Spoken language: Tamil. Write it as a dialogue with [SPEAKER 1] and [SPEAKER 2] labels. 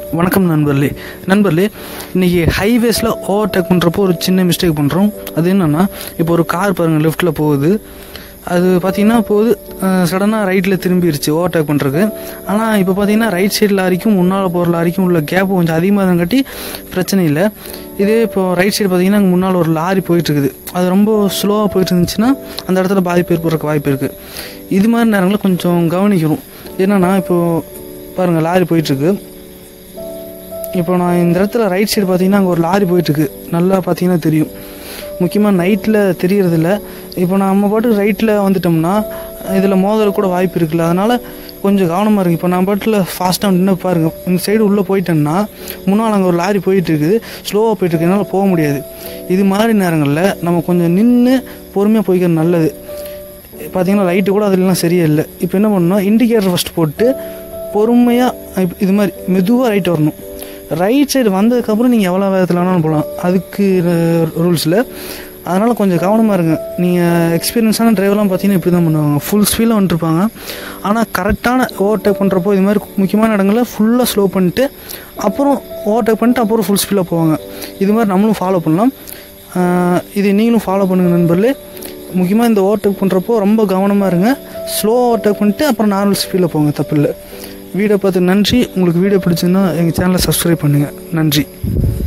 [SPEAKER 1] வணக்கம் நண்பர்களே நண்பர்களே இன்றைக்கி ஹைவேஸில் ஓவர்டேக் பண்ணுறப்போ ஒரு சின்ன மிஸ்டேக் பண்ணுறோம் அது என்னென்னா இப்போ ஒரு கார் பாருங்கள் லெஃப்ட்டில் போகுது அது பார்த்தீங்கன்னா போகுது சடனாக ரைட்டில் திரும்பிடுச்சு ஓவர்டேக் பண்ணுறதுக்கு ஆனால் இப்போ பார்த்தீங்கன்னா ரைட் சைடு லாரிக்கும் முன்னால் போகிற லாரிக்கும் உள்ள கேப் கொஞ்சம் அதிகமாக இருந்தங்காட்டி பிரச்சனை இல்லை இதே இப்போ ரைட் சைடு பார்த்தீங்கன்னா அங்கே முன்னால் ஒரு லாரி போயிட்டு இருக்குது அது ரொம்ப ஸ்லோவாக போயிட்டு இருந்துச்சுன்னா அந்த இடத்துல பாதிப்பு ஏற்படுறதுக்கு வாய்ப்பு இருக்குது இது மாதிரி நேரங்களில் கொஞ்சம் கவனிக்கணும் என்னென்னா இப்போது பாருங்கள் லாரி போயிட்டுருக்கு இப்போ நான் இந்த இடத்துல ரைட் சைடு பார்த்தீங்கன்னா அங்கே ஒரு லாரி போயிட்டுருக்கு நல்லா பார்த்தீங்கன்னா தெரியும் முக்கியமாக நைட்டில் தெரியறதில்ல இப்போ நம்ம பாட்டுக்கு ரைட்டில் வந்துட்டோம்னா இதில் மோதல் கூட வாய்ப்பு இருக்குல்ல அதனால் கொஞ்சம் கவனமாக இருக்குது இப்போ நான் பாட்டில் ஃபாஸ்ட்டாக நின்று பாருங்கள் இந்த சைடு உள்ளே போயிட்டேன்னா முன்னால் அங்கே ஒரு லாரி போயிட்டு இருக்குது ஸ்லோவாக போயிட்டு இருக்கு என்னால் போக முடியாது இது மாதிரி நேரங்களில் நம்ம கொஞ்சம் நின்று பொறுமையாக போய்க்கிறது நல்லது பார்த்தீங்கன்னா லைட்டு கூட அதுலலாம் சரியே இல்லை இப்போ என்ன பண்ணணும் இண்டிகேட்டர் ஃபஸ்ட் போட்டு பொறுமையாக இது மாதிரி மெதுவாக ரைட் வரணும் ரைட் சைடு வந்ததுக்கப்புறம் நீங்கள் எவ்வளோ வேகத்தில் வேணாலும் போகலாம் அதுக்கு ரூல்ஸில் அதனால் கொஞ்சம் கவனமாக இருங்க நீங்கள் எக்ஸ்பீரியன்ஸான டிரைவர்லாம் பார்த்தீங்கன்னா இப்படி தான் பண்ணுவாங்க ஃபுல் ஸ்பீடில் வந்துட்டுருப்பாங்க ஆனால் கரெக்டான ஓவர்டேக் பண்ணுறப்போ இது மாதிரி முக்கியமான இடங்களில் ஃபுல்லாக ஸ்லோ பண்ணிட்டு அப்புறம் ஓவர்டேக் பண்ணிட்டு அப்புறம் ஃபுல் ஸ்பீடில் போவாங்க இது மாதிரி நம்மளும் ஃபாலோ பண்ணலாம் ஆஹ் இது நீங்களும் ஃபாலோ பண்ணுங்கள் நண்பர்களே முக்கியமாக இந்த ஓவர்டேக் பண்ணுறப்போ ரொம்ப கவனமாக இருங்க ஸ்லோ ஓவர்டேக் பண்ணிட்டு அப்புறம் நார்மல் ஸ்பீடில் போங்க தப்பில்லை வீடியோ பார்த்து நன்றி உங்களுக்கு வீடியோ பிடிச்சிருந்தா எங்கள் சேனலை சப்ஸ்கிரைப் பண்ணுங்கள் நன்றி